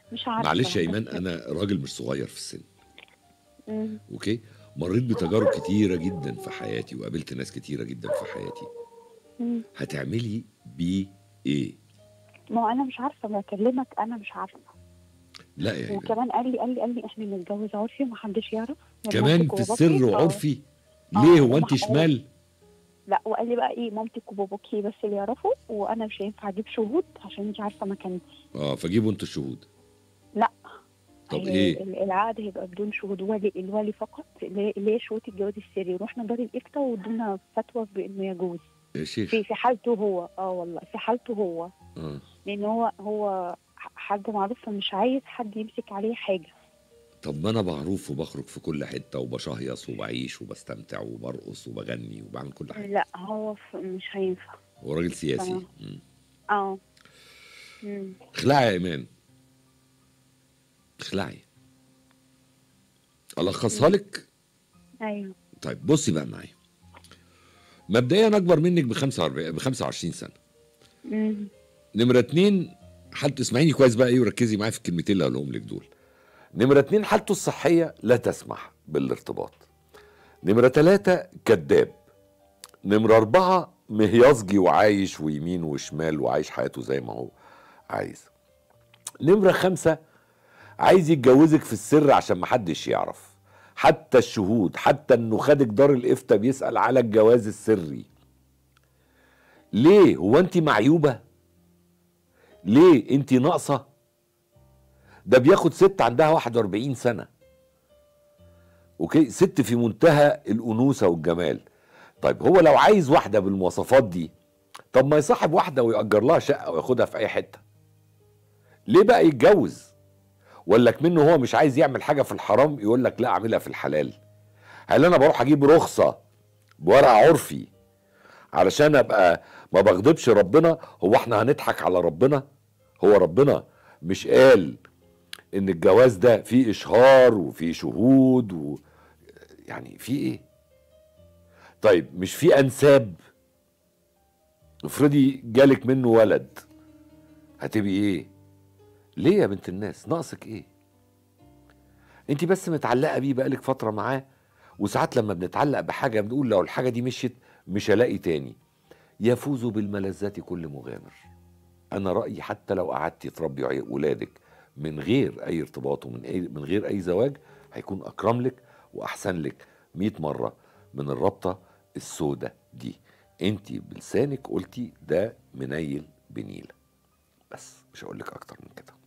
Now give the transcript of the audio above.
مش عارفه معلش يا بس- ايمان انا راجل مش صغير في السن مم. اوكي مريت بتجارب كتيره جدا في حياتي وقابلت ناس كتيره جدا في حياتي مم. هتعملي بيه ايه ما هو انا مش عارفه بكلمك انا مش عارفه لا يا ايمان وكمان قال لي قال لي قال لي احنا بنتجوز عرفي ومحدش يعرف كمان مامتك في وباباكي- السر آه. وعرفي آه، ليه هو انت ومع- شمال لا وقال لي بقى ايه مامتك وباباكي بس اللي يعرفوا وانا مش هينفع اجيب شهود عشان انت عارفه مكانتي اه فجيبوا انتوا الشهود لا طب هي ايه ال- العقد هيبقى بدون شهود ولي الولي فقط اللي اللي هي شروط الجواز السري رحنا دار الافتاء وادونا فتوى بانه يجوز يا شيخ في في حالته هو اه والله في حالته هو اه لان هو هو ح- حد معروف فمش عايز حد يمسك عليه حاجه طب ما انا معروف وبخرج في كل حته وبشهيص وبعيش وبستمتع وبرقص وبغني وبعمل كل حاجه لا هو ف- مش هينفع هو راجل سياسي تمام. مم. اه مم. اخلعي يا ايمان اخلعي الخصها لك ايوه طيب بصي بقى معايا مبدئيا اكبر منك ب 45 ب 25 سنه مم. نمره اتنين حالته اسمعيني كويس بقى ايه وركزي معايا في الكلمتين اللي هقولهم لك دول نمره اتنين حالته الصحيه لا تسمح بالارتباط نمره تلاته كذاب نمره اربعه مهيصجي وعايش ويمين وشمال وعايش حياته زي ما هو عايز نمره خمسه عايز يتجوزك في السر عشان محدش يعرف حتى الشهود حتى انه خدك دار الافتاء بيسال على الجواز السري ليه هو انت معيوبه ليه انت ناقصه ده بياخد ست عندها 41 سنه اوكي ست في منتهى الانوثه والجمال طيب هو لو عايز واحده بالمواصفات دي طب ما يصاحب واحده ويأجر لها شقه وياخدها في اي حته ليه بقى يتجوز ولا منه هو مش عايز يعمل حاجه في الحرام يقول لك لا اعملها في الحلال هل انا بروح اجيب رخصه بورق عرفي علشان ابقى ما بغضبش ربنا هو احنا هنضحك على ربنا هو ربنا مش قال ان الجواز ده فيه اشهار وفيه شهود و... يعني في ايه طيب مش في انساب افرضي جالك منه ولد هتبقي ايه ليه يا بنت الناس ناقصك ايه انت بس متعلقه بيه بقالك فتره معاه وساعات لما بنتعلق بحاجه بنقول لو الحاجه دي مشيت مش هلاقي تاني يفوز بالملذات كل مغامر انا رايي حتى لو قعدتي تربي عي- ولادك من غير اي ارتباط ومن أي من غير اي زواج هيكون اكرم لك واحسن لك 100 مره من الرابطه السوداء دي انت بلسانك قلتي ده منيل بنيله بس مش هقول لك اكتر من كده